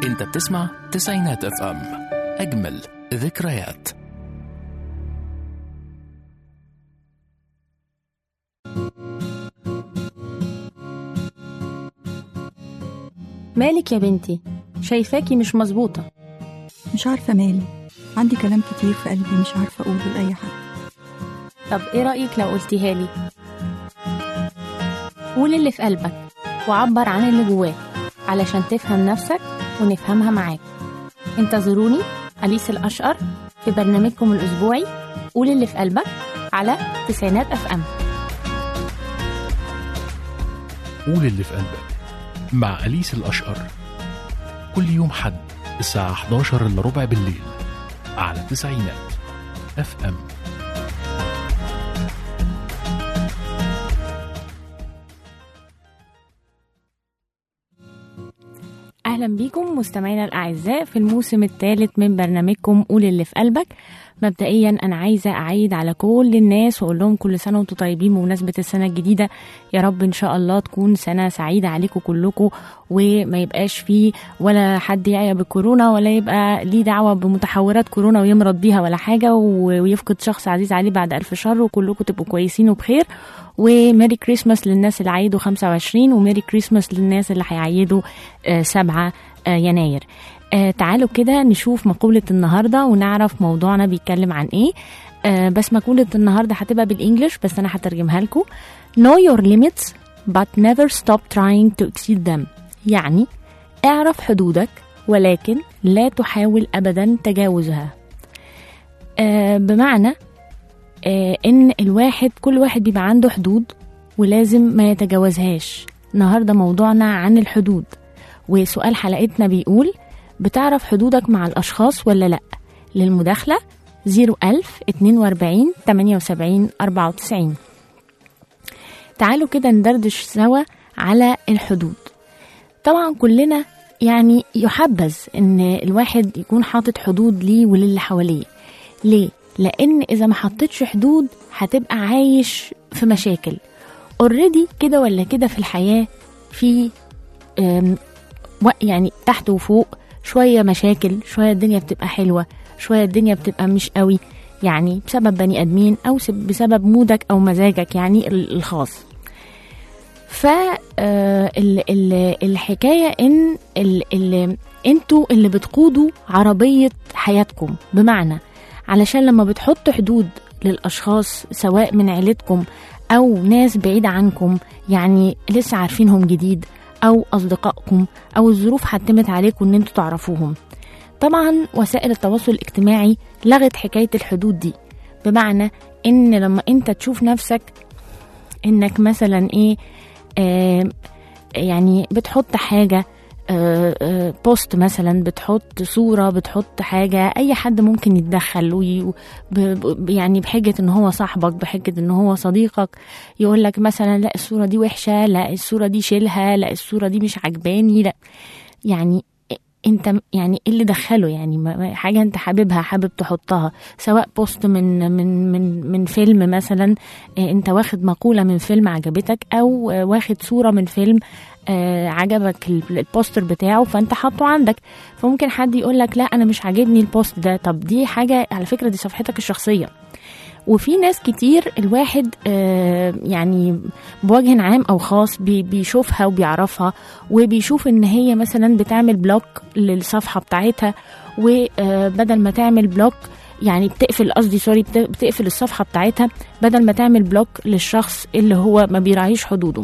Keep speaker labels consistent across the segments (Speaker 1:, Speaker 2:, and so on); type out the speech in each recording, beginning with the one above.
Speaker 1: انت بتسمع تسعينات اف ام اجمل ذكريات
Speaker 2: مالك يا بنتي شايفاكي مش مظبوطة
Speaker 3: مش عارفة مالي عندي كلام كتير في قلبي مش عارفة أقوله لأي حد
Speaker 2: طب ايه رأيك لو قلتيها لي قول اللي في قلبك وعبر عن اللي جواك علشان تفهم نفسك ونفهمها معاك انتظروني أليس الأشقر في برنامجكم الأسبوعي قول اللي في قلبك على تسعينات أف أم
Speaker 1: قول اللي في قلبك مع أليس الأشقر كل يوم حد الساعة 11 إلا ربع بالليل على تسعينات اف ام
Speaker 2: أهلا بيكم مستمعينا الأعزاء في الموسم الثالث من برنامجكم قول اللي في قلبك مبدئيا أنا عايزة أعيد على كل الناس وأقول لهم كل سنة وأنتم طيبين بمناسبة السنة الجديدة يا رب إن شاء الله تكون سنة سعيدة عليكم كلكم وما يبقاش فيه ولا حد يعيا بالكورونا ولا يبقى ليه دعوة بمتحورات كورونا ويمرض بيها ولا حاجة و- ويفقد شخص عزيز عليه بعد ألف شر وكلكم تبقوا كويسين وبخير وميري كريسماس للناس اللي عيدوا 25 وميري كريسماس للناس اللي هيعيدوا آه، 7 آه، يناير آه، تعالوا كده نشوف مقولة النهاردة ونعرف موضوعنا بيتكلم عن ايه آه، بس مقولة النهاردة هتبقى بالانجلش بس انا هترجمها لكم know your limits but never stop trying to exceed them يعني اعرف حدودك ولكن لا تحاول ابدا تجاوزها آه، بمعنى آه، ان الواحد كل واحد بيبقى عنده حدود ولازم ما يتجاوزهاش النهارده موضوعنا عن الحدود وسؤال حلقتنا بيقول بتعرف حدودك مع الأشخاص ولا لأ للمداخلة 01000 42 78 94 تعالوا كده ندردش سوا على الحدود طبعا كلنا يعني يحبذ ان الواحد يكون حاطط حدود ليه وللي حواليه ليه لان اذا ما حطيتش حدود هتبقى عايش في مشاكل اوريدي كده ولا كده في الحياه في أم، و- يعني تحت وفوق شويه مشاكل شويه الدنيا بتبقى حلوه شويه الدنيا بتبقى مش قوي يعني بسبب بني ادمين او سب- بسبب مودك او مزاجك يعني ال- الخاص ف آه، ال- ال- الحكايه ان ال- ال- انتوا اللي بتقودوا عربيه حياتكم بمعنى علشان لما بتحطوا حدود للاشخاص سواء من عيلتكم او ناس بعيده عنكم يعني لسه عارفينهم جديد او اصدقائكم او الظروف حتمت عليكم ان انتوا تعرفوهم طبعا وسائل التواصل الاجتماعي لغت حكايه الحدود دي بمعنى ان لما انت تشوف نفسك انك مثلا ايه آه يعني بتحط حاجه آه، آه، بوست مثلا بتحط صورة بتحط حاجة أي حد ممكن يتدخل وي ب- ب- يعني بحجة إن هو صاحبك بحجة إن هو صديقك يقول لك مثلا لا الصورة دي وحشة لا الصورة دي شيلها لا الصورة دي مش عجباني لا يعني انت يعني ايه اللي دخله يعني ما- ما- حاجه انت حاببها حابب تحطها سواء بوست من من من من فيلم مثلا آه، انت واخد مقوله من فيلم عجبتك او آه، واخد صوره من فيلم آه، عجبك ال- البوستر بتاعه فانت حاطه عندك فممكن حد يقول لك لا انا مش عاجبني البوست ده طب دي حاجه على فكره دي صفحتك الشخصيه وفي ناس كتير الواحد آه، يعني بوجه عام او خاص بي- بيشوفها وبيعرفها وبيشوف ان هي مثلا بتعمل بلوك للصفحه بتاعتها وبدل ما تعمل بلوك يعني بتقفل قصدي سوري بت- بتقفل الصفحه بتاعتها بدل ما تعمل بلوك للشخص اللي هو ما بيراعيش حدوده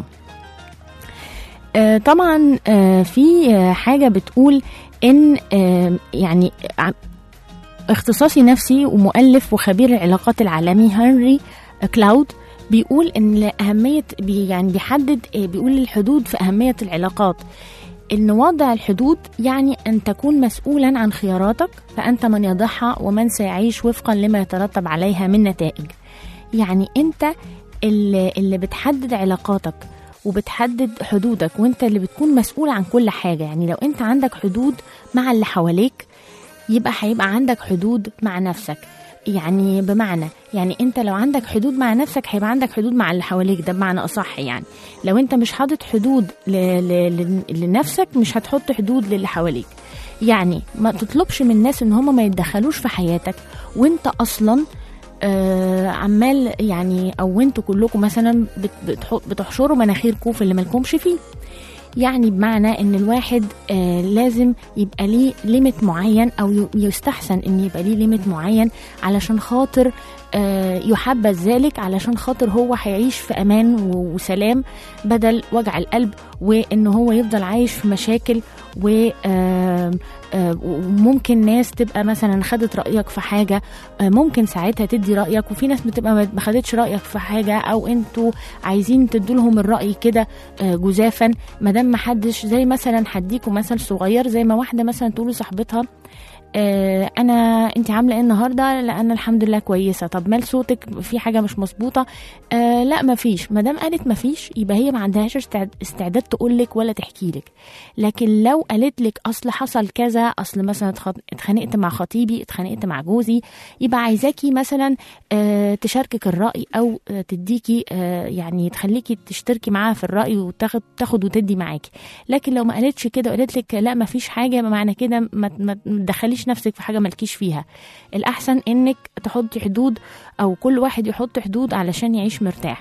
Speaker 2: آه، طبعا آه، في آه، حاجه بتقول ان آه، يعني ع- اختصاصي نفسي ومؤلف وخبير العلاقات العالمي هنري كلاود بيقول ان اهميه بي يعني بيحدد آه، بيقول الحدود في اهميه العلاقات ان وضع الحدود يعني ان تكون مسؤولا عن خياراتك فانت من يضعها ومن سيعيش وفقا لما يترتب عليها من نتائج يعني انت اللي, اللي بتحدد علاقاتك وبتحدد حدودك وانت اللي بتكون مسؤول عن كل حاجه يعني لو انت عندك حدود مع اللي حواليك يبقى هيبقى عندك حدود مع نفسك يعني بمعنى يعني انت لو عندك حدود مع نفسك هيبقى عندك حدود مع اللي حواليك ده بمعنى اصح يعني لو انت مش حاطط حدود ل... ل... ل... لنفسك مش هتحط حدود للي حواليك يعني ما تطلبش من الناس ان هم ما يتدخلوش في حياتك وانت اصلا آه عمال يعني او انتوا كلكم مثلا بت- بتح- بتحشروا مناخيركم في اللي مالكمش فيه يعني بمعنى ان الواحد آه لازم يبقى ليه ليميت معين او ي- يستحسن ان يبقى ليه ليميت معين علشان خاطر آه يحبذ ذلك علشان خاطر هو هيعيش في امان و- وسلام بدل وجع القلب وان هو يفضل عايش في مشاكل و آه، آه، وممكن ناس تبقى مثلا خدت رايك في حاجه آه، ممكن ساعتها تدي رايك وفي ناس بتبقى ما ما خدتش رايك في حاجه او انتوا عايزين تدوا لهم الراي كده آه، جزافا ما دام ما حدش زي مثلا هديكوا مثل صغير زي ما واحده مثلا تقول لصاحبتها آه، انا انت عامله ايه النهارده لا انا الحمد لله كويسه طب مال صوتك في حاجه مش مظبوطه آه لا ما فيش ما دام قالت ما فيش يبقى هي ما عندهاش استعد- استعداد تقول لك ولا تحكي لك لكن لو قالت لك اصل حصل كذا اصل مثلا اتخ- اتخانقت مع خطيبي اتخانقت مع جوزي يبقى عايزاكي مثلا آه تشاركك الراي او آه تديكي آه يعني تخليكي تشتركي معاها في الراي وتاخد تاخد وتدي معاكي لكن لو ما قالتش كده وقالت لك لا ما فيش حاجه يبقى معنى كده ما ما تدخليش نفسك في حاجه مالكيش فيها الاحسن انك تحطي حدود او كل واحد يحط حدود علشان يعيش مرتاح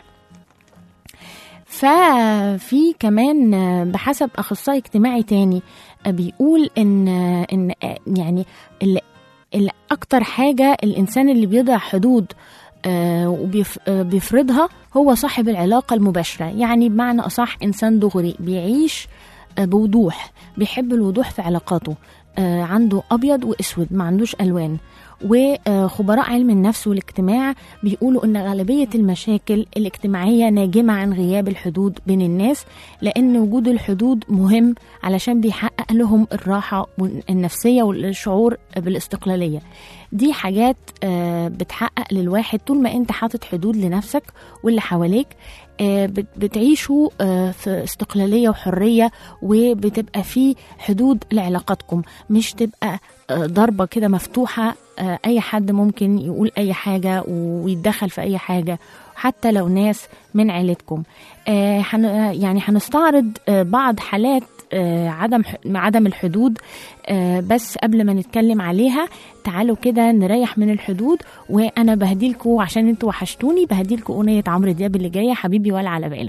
Speaker 2: ففي كمان آه، بحسب اخصائي اجتماعي تاني آه، بيقول ان آه، ان آه، يعني ال- ال- اكتر حاجه الانسان اللي بيضع حدود وبيفرضها هو صاحب العلاقه المباشره يعني بمعنى اصح انسان دغري بيعيش آه، بوضوح بيحب الوضوح في علاقاته آه، عنده ابيض واسود ما عندوش الوان وخبراء علم النفس والاجتماع بيقولوا ان غالبيه المشاكل الاجتماعيه ناجمه عن غياب الحدود بين الناس لان وجود الحدود مهم علشان بيحقق لهم الراحه النفسيه والشعور بالاستقلاليه دي حاجات آه، بتحقق للواحد طول ما انت حاطط حدود لنفسك واللي حواليك آه، بت- بتعيشوا آه، في استقلاليه وحريه وبتبقى في حدود لعلاقاتكم مش تبقى آه، ضربه كده مفتوحه آه، اي حد ممكن يقول اي حاجه ويتدخل في اي حاجه حتى لو ناس من عيلتكم آه، حن- آه، يعني هنستعرض آه، بعض حالات آه، عدم ح- عدم الحدود آه، بس قبل ما نتكلم عليها تعالوا كده نريح من الحدود وانا بهديلكوا عشان انتوا وحشتوني بهديلكوا اغنيه عمرو دياب اللي جايه حبيبي ولا على باله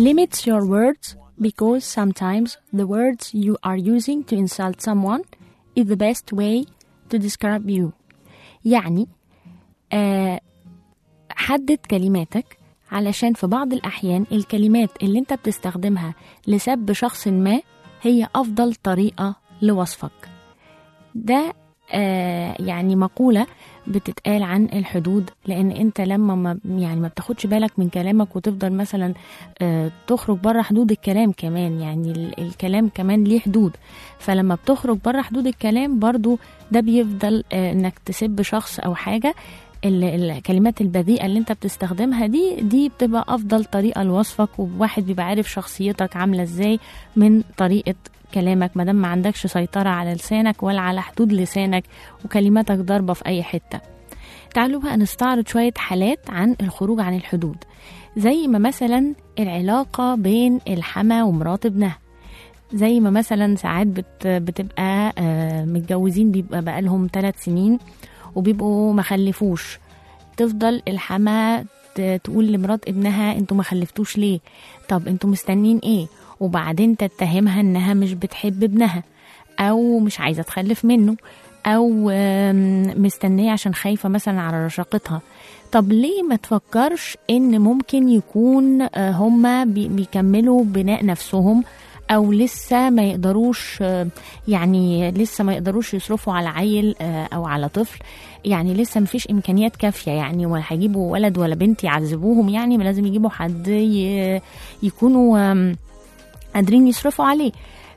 Speaker 2: limits your words because sometimes the words you are using to insult someone is the best way to describe you يعني آه حدد كلماتك علشان في بعض الأحيان الكلمات اللي انت بتستخدمها لسب شخص ما هي أفضل طريقة لوصفك ده آه يعني مقولة بتتقال عن الحدود لان انت لما ما يعني ما بتاخدش بالك من كلامك وتفضل مثلا آه تخرج بره حدود الكلام كمان يعني ال- الكلام كمان ليه حدود فلما بتخرج بره حدود الكلام برضو ده بيفضل آه انك تسب شخص او حاجة ال- الكلمات البذيئة اللي انت بتستخدمها دي دي بتبقى افضل طريقة لوصفك وواحد بيبقى عارف شخصيتك عاملة ازاي من طريقة كلامك ما دام ما عندكش سيطرة على لسانك ولا على حدود لسانك وكلماتك ضاربة في أي حتة تعالوا بقى نستعرض شوية حالات عن الخروج عن الحدود زي ما مثلا العلاقة بين الحما ومرات ابنها زي ما مثلا ساعات بت بتبقى آه، متجوزين بيبقى بقالهم ثلاث سنين وبيبقوا ما خلفوش تفضل الحما ت- تقول لمرات ابنها انتوا ما خلفتوش ليه طب انتوا مستنين ايه وبعدين تتهمها انها مش بتحب ابنها او مش عايزه تخلف منه او آم، مستنيه عشان خايفه مثلا على رشاقتها طب ليه ما تفكرش ان ممكن يكون آه، هما بي- بيكملوا بناء نفسهم او لسه ما يقدروش آه، يعني لسه ما يقدروش يصرفوا على عيل آه، او على طفل يعني لسه مفيش امكانيات كافيه يعني ولا هيجيبوا ولد ولا بنت يعذبوهم يعني ما لازم يجيبوا حد ي- يكونوا آم، قادرين يصرفوا عليه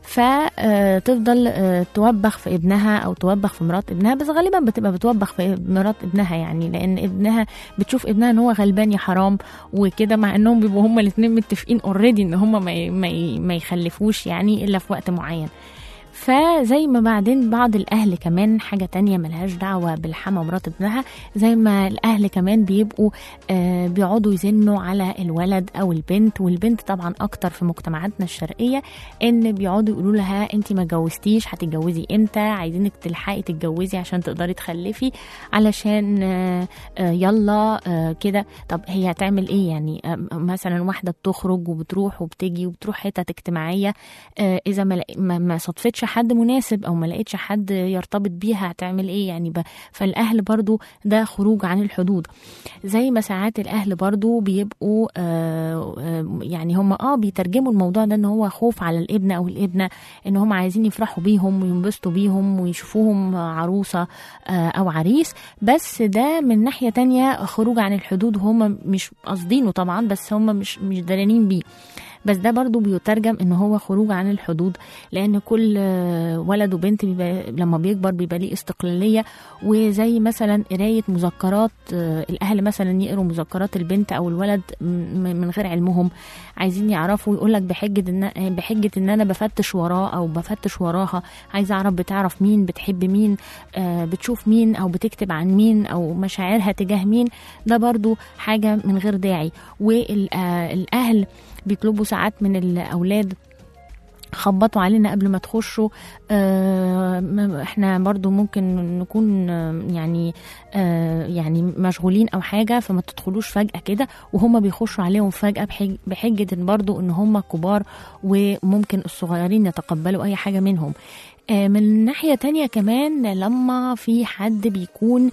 Speaker 2: فتفضل توبخ في ابنها او توبخ في مرات ابنها بس غالبا بتبقى بتوبخ في مرات ابنها يعني لان ابنها بتشوف ابنها ان هو غلبان يا حرام وكده مع انهم بيبقوا هما الاثنين متفقين اوريدي ان هما ما ي- ما ي- ما يخلفوش يعني الا في وقت معين فزي ما بعدين بعض الاهل كمان حاجه تانية ملهاش دعوه بالحما ومرات ابنها زي ما الاهل كمان بيبقوا آه بيقعدوا يزنوا على الولد او البنت والبنت طبعا اكتر في مجتمعاتنا الشرقيه ان بيقعدوا يقولوا لها انت ما جوزتيش هتتجوزي امتى عايزينك تلحقي تتجوزي عشان تقدري تخلفي علشان آه آه يلا آه كده طب هي هتعمل ايه يعني آه مثلا واحده بتخرج وبتروح وبتجي وبتروح حتت اجتماعيه آه اذا ما, لق- ما, ما صدفتش حد مناسب او ما لقيتش حد يرتبط بيها هتعمل ايه يعني ب... فالاهل برضو ده خروج عن الحدود زي ما ساعات الاهل برضو بيبقوا آه آه يعني هم اه بيترجموا الموضوع ده ان هو خوف على الابن او الابنه ان هم عايزين يفرحوا بيهم وينبسطوا بيهم ويشوفوهم عروسه آه او عريس بس ده من ناحيه تانية خروج عن الحدود وهم مش قاصدينه طبعا بس هم مش مش دارانين بيه بس ده برضو بيترجم ان هو خروج عن الحدود لان كل آه، ولد وبنت بيبقى لما بيكبر بيبقى ليه استقلاليه وزي مثلا قرايه مذكرات آه، الاهل مثلا يقروا مذكرات البنت او الولد م- من غير علمهم عايزين يعرفوا يقول لك بحجه ان بحجه ان انا بفتش وراه او بفتش وراها عايزه اعرف بتعرف مين بتحب مين آه، بتشوف مين او بتكتب عن مين او مشاعرها تجاه مين ده برضو حاجه من غير داعي والاهل بيطلبوا ساعات من الاولاد خبطوا علينا قبل ما تخشوا آه م- احنا برضو ممكن نكون آه، يعني آه يعني مشغولين او حاجه فما تدخلوش فجاه كده وهم بيخشوا عليهم فجاه بحج بحجه إن برضو ان هم كبار وممكن الصغيرين يتقبلوا اي حاجه منهم آه، من ناحية تانية كمان لما في حد بيكون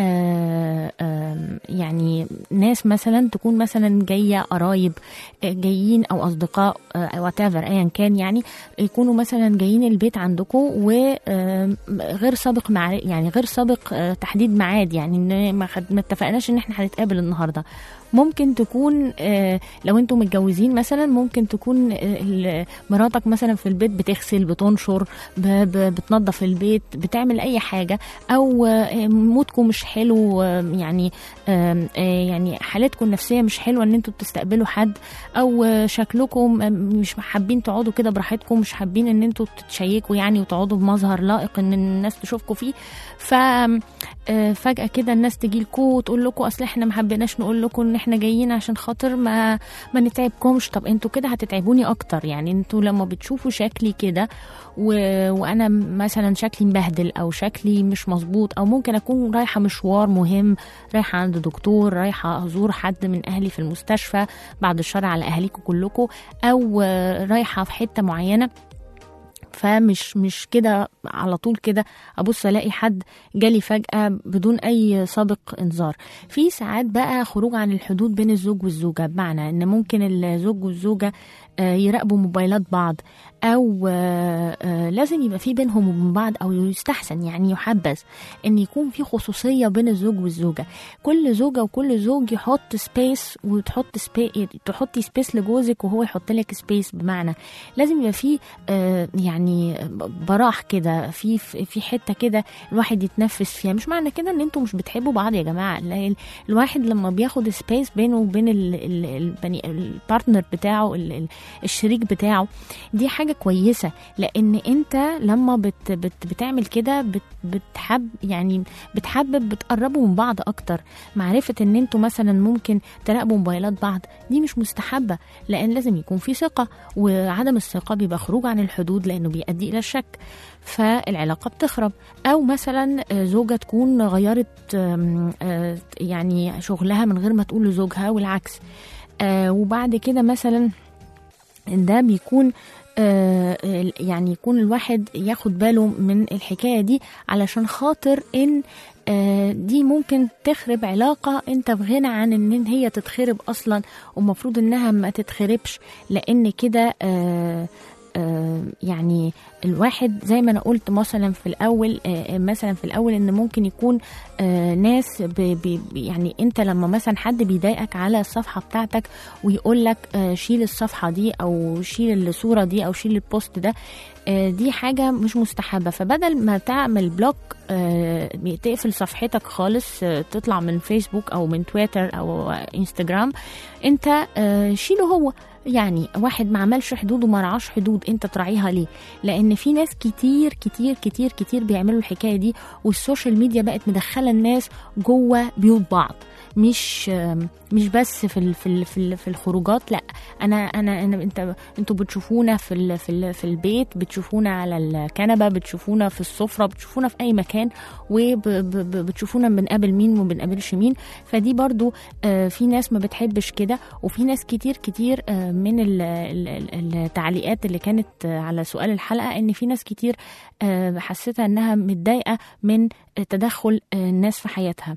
Speaker 2: آه، آم، يعني ناس مثلا تكون مثلا جاية قرايب آه، جايين أو أصدقاء وات ايفر أيا كان يعني يكونوا مثلا جايين البيت عندكم وغير سابق مع يعني غير سابق آه، تحديد ميعاد يعني إن ما خد- ما اتفقناش إن احنا هنتقابل النهاردة ممكن تكون آه، لو انتم متجوزين مثلا ممكن تكون آه، ال- مراتك مثلا في البيت بتغسل بتنشر ب- ب- بتنظف البيت بتعمل اي حاجه او آه، مودكم مش حلو آه، يعني آم، آه، يعني حالتكم النفسيه مش حلوه ان انتوا بتستقبلوا حد او آه، شكلكم آه، مش حابين تقعدوا كده براحتكم مش حابين ان انتوا تتشيكوا يعني وتقعدوا بمظهر لائق ان الناس تشوفكم فيه ف آه، فجاه كده الناس تجي لكم وتقول لكم اصل احنا ما حبيناش نقول لكم ان احنا جايين عشان خاطر ما ما نتعبكمش طب انتوا كده هتتعبوني اكتر يعني انتوا لما بتشوفوا شكلي كده و... وانا مثلا شكلي مبهدل او شكلي مش مظبوط او ممكن اكون رايحه مشوار مهم رايحه عند دكتور رايحه ازور حد من اهلي في المستشفى بعد الشر على اهاليكم كلكم او آه، رايحه في حته معينه فمش مش كده على طول كده ابص الاقي حد جالي فجاه بدون اي سابق انذار في ساعات بقى خروج عن الحدود بين الزوج والزوجه بمعنى ان ممكن الزوج والزوجه آه، يراقبوا موبايلات بعض او آه، آه، لازم يبقى في بينهم وبين بعض او يستحسن يعني يحبذ ان يكون في خصوصيه بين الزوج والزوجه كل زوجه وكل زوج يحط سبيس وتحط سبي تحطي سبيس لجوزك وهو يحط لك سبيس بمعنى لازم يبقى في آه، يعني براح كده في في حته كده الواحد يتنفس فيها مش معنى كده ان انتوا مش بتحبوا بعض يا جماعه لا، ال- الواحد لما بياخد سبيس بينه وبين ال- ال- البني البارتنر بتاعه ال- ال- الشريك بتاعه دي حاجه كويسه لان انت لما بت بت بتعمل كده بت بتحب يعني بتحبب بتقربوا من بعض اكتر معرفه ان انتوا مثلا ممكن تراقبوا موبايلات بعض دي مش مستحبه لان لازم يكون في ثقه وعدم الثقه بيبقى خروج عن الحدود لانه بيؤدي الى الشك فالعلاقه بتخرب او مثلا آه، زوجه تكون غيرت آم، آه، يعني شغلها من غير ما تقول لزوجها والعكس آه، وبعد كده مثلا ده بيكون آه، آه، يعني يكون الواحد ياخد باله من الحكايه دي علشان خاطر ان آه، دي ممكن تخرب علاقة انت في غنى عن ان هي تتخرب اصلا ومفروض انها ما تتخربش لان كده آه، آه، يعني الواحد زي ما انا قلت مثلا في الاول آه، مثلا في الاول ان ممكن يكون آه، ناس ب ب يعني انت لما مثلا حد بيضايقك على الصفحه بتاعتك ويقول لك آه، شيل الصفحه دي او شيل الصوره دي او شيل البوست ده آه، دي حاجه مش مستحبه فبدل ما تعمل بلوك آه، تقفل صفحتك خالص آه، تطلع من فيسبوك او من تويتر او آه، انستجرام انت آه، شيله هو يعني واحد ما عملش حدود وما رعاش حدود انت تراعيها ليه لان في ناس كتير كتير كتير كتير بيعملوا الحكايه دي والسوشيال ميديا بقت مدخله الناس جوه بيوت بعض مش آم، مش بس في ال في ال في, ال في الخروجات لا انا انا انا انت انتوا بتشوفونا في ال في ال في البيت بتشوفونا على الكنبه بتشوفونا في السفره بتشوفونا في اي مكان وبتشوفونا بنقابل مين وما بنقابلش مين فدي برضو آه، في ناس ما بتحبش كده وفي ناس كتير كتير آه، من ال- ال- ال- التعليقات اللي كانت آه، على سؤال الحلقه ان في ناس كتير آه، حسيتها انها متضايقه من تدخل آه، الناس في حياتها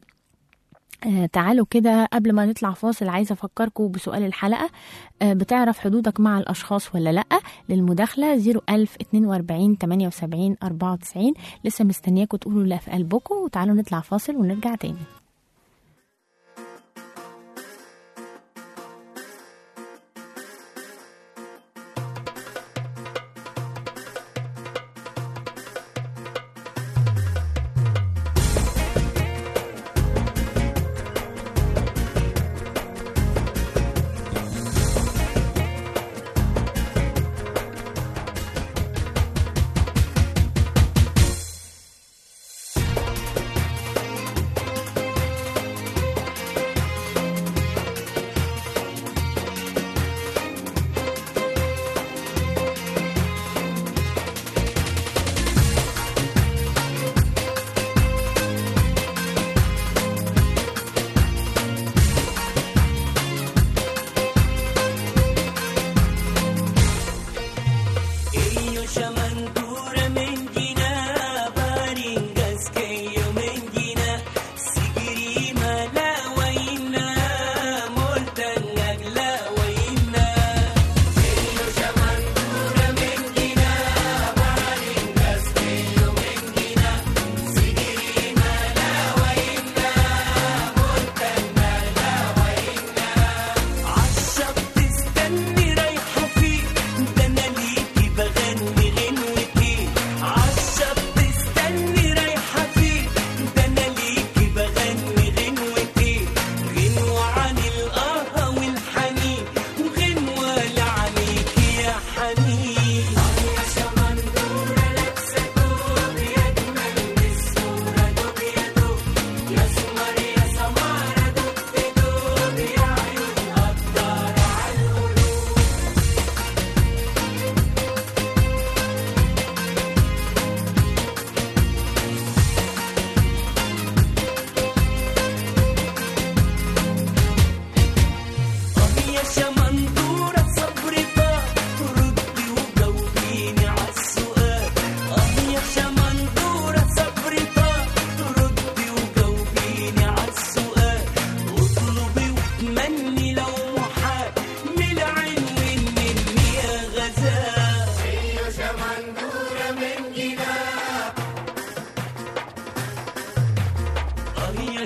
Speaker 2: آه، تعالوا كده قبل ما نطلع فاصل عايزة أفكركم بسؤال الحلقة آه، بتعرف حدودك مع الأشخاص ولا لأ للمداخلة 01000 42 78 94 لسه مستنياكم تقولوا لا في قلبكم وتعالوا نطلع فاصل ونرجع تاني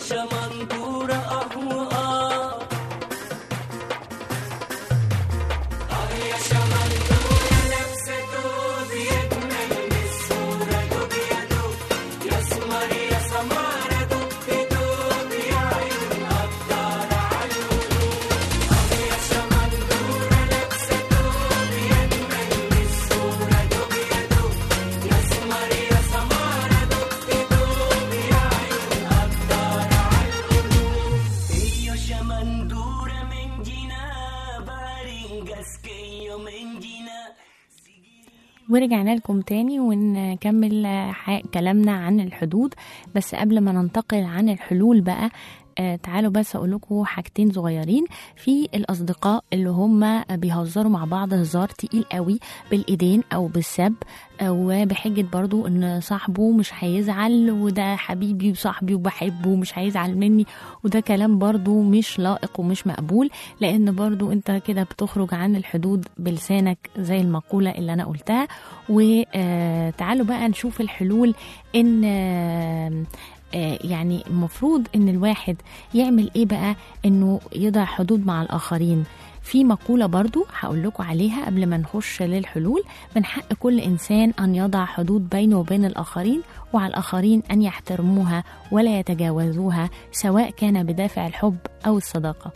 Speaker 2: ورجعنا لكم تاني ونكمل ح- كلامنا عن الحدود بس قبل ما ننتقل عن الحلول بقى آه، تعالوا بس اقول لكم حاجتين صغيرين في الاصدقاء اللي هم بيهزروا مع بعض هزار تقيل قوي بالايدين او بالسب آه، وبحجه برضو ان صاحبه مش هيزعل وده حبيبي وصاحبي وبحبه ومش هيزعل مني وده كلام برضو مش لائق ومش مقبول لان برضو انت كده بتخرج عن الحدود بلسانك زي المقولة اللي انا قلتها وتعالوا بقى نشوف الحلول ان آه، آه، يعني المفروض ان الواحد يعمل ايه بقى انه يضع حدود مع الاخرين في مقولة برضو هقول لكم عليها قبل ما نخش للحلول من حق كل إنسان أن يضع حدود بينه وبين الآخرين وعلى الآخرين أن يحترموها ولا يتجاوزوها سواء كان بدافع الحب أو الصداقة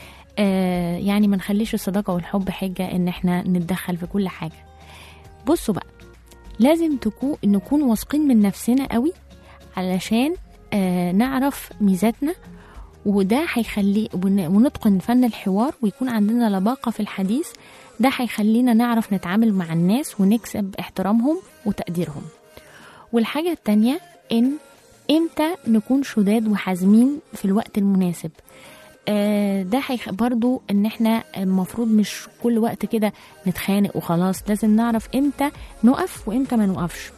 Speaker 2: آه يعني ما نخليش الصداقة والحب حجة إن إحنا نتدخل في كل حاجة بصوا بقى لازم تكون نكون واثقين من نفسنا قوي علشان آه نعرف ميزاتنا وده هيخلي ون- ونتقن فن الحوار ويكون عندنا لباقة في الحديث ده هيخلينا نعرف نتعامل مع الناس ونكسب احترامهم وتقديرهم والحاجة التانية إن إمتى نكون شداد وحازمين في الوقت المناسب آه، ده هيخ برضو ان احنا المفروض مش كل وقت كده نتخانق وخلاص لازم نعرف امتى نقف وامتى ما نقفش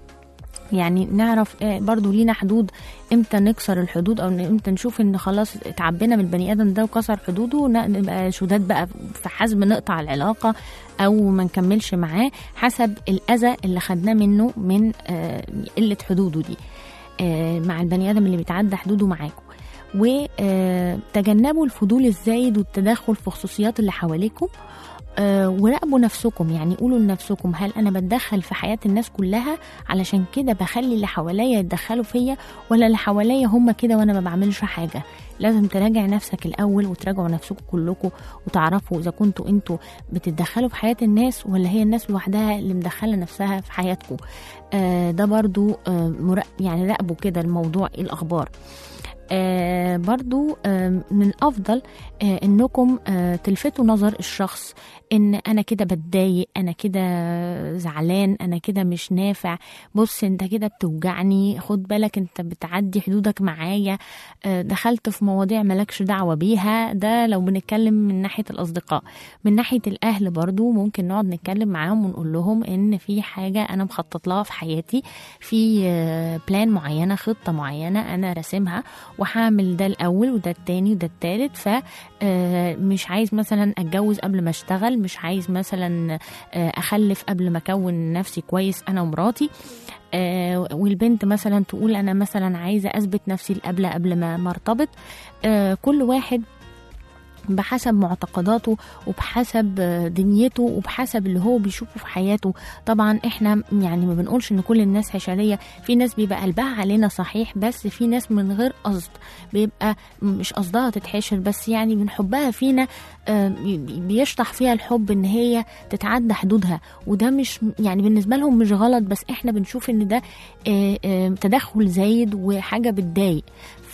Speaker 2: يعني نعرف آه، برضو لينا حدود امتى نكسر الحدود او امتى نشوف ان خلاص اتعبينا من البني ادم ده وكسر حدوده ون- نبقى شداد بقى في حزم نقطع العلاقه او ما نكملش معاه حسب الاذى اللي خدناه منه من آه، قله حدوده دي آه، مع البني ادم اللي بيتعدى حدوده معاكم وتجنبوا الفضول الزايد والتدخل في خصوصيات اللي حواليكم آه، وراقبوا نفسكم يعني قولوا لنفسكم هل انا بتدخل في حياه الناس كلها علشان كده بخلي اللي حواليا يتدخلوا فيا ولا اللي حواليا هم كده وانا ما بعملش حاجه لازم تراجع نفسك الاول وتراجعوا نفسكم كلكم وتعرفوا اذا كنتوا انتوا بتتدخلوا في حياه الناس ولا هي الناس لوحدها اللي مدخله نفسها في حياتكم آه، ده برضو آه، مراق- يعني راقبوا كده الموضوع ايه الاخبار آه برضو آه من الافضل آه انكم آه تلفتوا نظر الشخص ان انا كده بتضايق انا كده زعلان انا كده مش نافع بص انت كده بتوجعني خد بالك انت بتعدي حدودك معايا آه دخلت في مواضيع ملكش دعوة بيها ده لو بنتكلم من ناحية الاصدقاء من ناحية الاهل برضو ممكن نقعد نتكلم معاهم ونقول لهم ان في حاجة انا مخطط لها في حياتي في آه بلان معينة خطة معينة انا راسمها وهعمل ده الاول وده التاني وده التالت فمش عايز مثلا اتجوز قبل ما اشتغل مش عايز مثلا آه، اخلف قبل ما اكون نفسي كويس انا ومراتي آه، والبنت مثلا تقول انا مثلا عايزه اثبت نفسي قبل قبل ما ما ارتبط آه، كل واحد بحسب معتقداته وبحسب آه، دنيته وبحسب اللي هو بيشوفه في حياته طبعا احنا يعني ما بنقولش ان كل الناس حشريه في ناس بيبقى قلبها علينا صحيح بس في ناس من غير قصد بيبقى مش قصدها تتحشر بس يعني من حبها فينا آه، بي- بيشطح فيها الحب ان هي تتعدى حدودها وده مش يعني بالنسبه لهم مش غلط بس احنا بنشوف ان ده آه، آه، تدخل زايد وحاجه بتضايق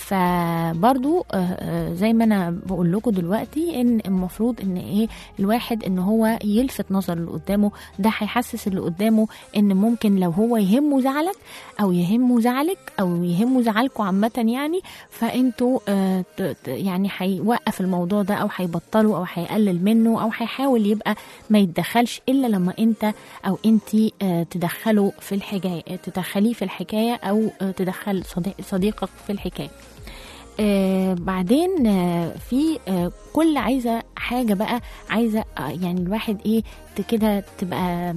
Speaker 2: فبرضو آه، آه، زي ما انا بقول لكم دلوقتي ان المفروض ان ايه الواحد ان هو يلفت نظر اللي قدامه ده هيحسس اللي قدامه ان ممكن لو هو يهمه زعلك او يهمه زعلك او يهمه زعلكم عامه يعني فانتوا آه، ت- ت- يعني هيوقف الموضوع ده او هيبطله او هيقلل منه او هيحاول يبقى ما يتدخلش الا لما انت او انت تدخله في الحكايه تدخليه في الحكايه او آه، تدخل صديق- صديقك في الحكايه آه بعدين آه في آه كل عايزه حاجه بقى عايزه آه يعني الواحد ايه ت- كده تبقى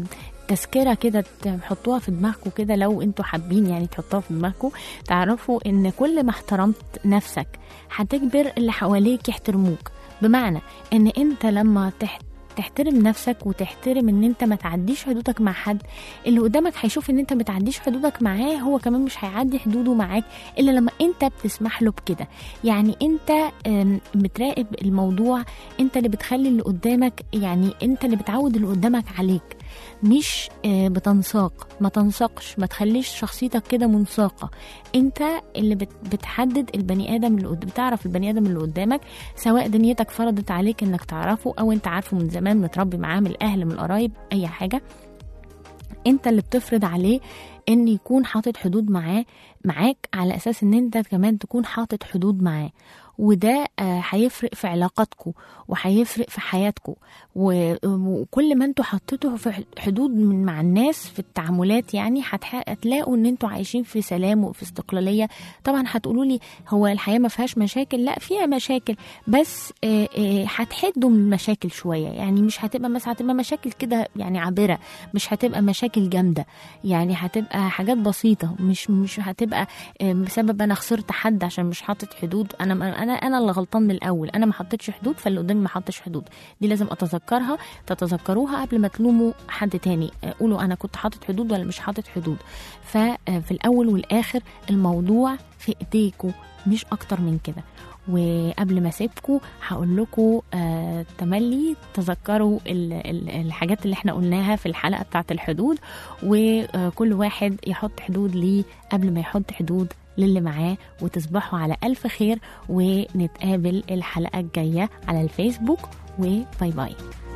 Speaker 2: تذكره كده تحطوها في دماغكم كده لو انتوا حابين يعني تحطوها في دماغكم تعرفوا ان كل ما احترمت نفسك هتجبر اللي حواليك يحترموك بمعنى ان انت لما تحت تحترم نفسك وتحترم ان انت ما تعديش حدودك مع حد اللي قدامك هيشوف ان انت ما تعديش حدودك معاه هو كمان مش هيعدي حدوده معاك الا لما انت بتسمح له بكده يعني انت آم، بتراقب الموضوع انت اللي بتخلي اللي قدامك يعني انت اللي بتعود اللي قدامك عليك مش آه، بتنساق ما تنساقش ما تخليش شخصيتك كده منساقة انت اللي بت- بتحدد البني ادم اللي قد- بتعرف البني ادم اللي قدامك سواء دنيتك فرضت عليك انك تعرفه او انت عارفه من زمان متربي معاه من الاهل من القرايب اي حاجة انت اللي بتفرض عليه ان يكون حاطط حدود معاه معاك على اساس ان انت كمان تكون حاطط حدود معاه وده آه، هيفرق في علاقاتكم وهيفرق في حياتكم و- وكل ما انتوا حطيتوا في ح- حدود من مع الناس في التعاملات يعني هتح- هتلاقوا ان انتوا عايشين في سلام وفي استقلاليه طبعا هتقولوا لي هو الحياه ما فيهاش مشاكل لا فيها مشاكل بس آه، آه، هتحدوا من المشاكل شويه يعني مش هتبقى مثلا هتبقى مشاكل كده يعني عابره مش هتبقى مشاكل جامده يعني هتبقى حاجات بسيطه مش مش هتبقى آه، بسبب انا خسرت حد عشان مش حاطط حدود انا انا انا اللي غلطان من الاول انا ما حطيتش حدود فاللي قدامي ما حطش حدود دي لازم اتذكرها تتذكروها قبل ما تلوموا حد تاني آه، قولوا انا كنت حاطط حدود ولا مش حاطط حدود ففي الاول والاخر الموضوع في ايديكوا مش اكتر من كده وقبل ما اسيبكم هقول لكم آه تملي تذكروا ال- ال- الحاجات اللي احنا قلناها في الحلقه بتاعت الحدود وكل واحد يحط حدود ليه قبل ما يحط حدود للي معاه وتصبحوا على ألف خير ونتقابل الحلقة الجاية على الفيسبوك وباي باي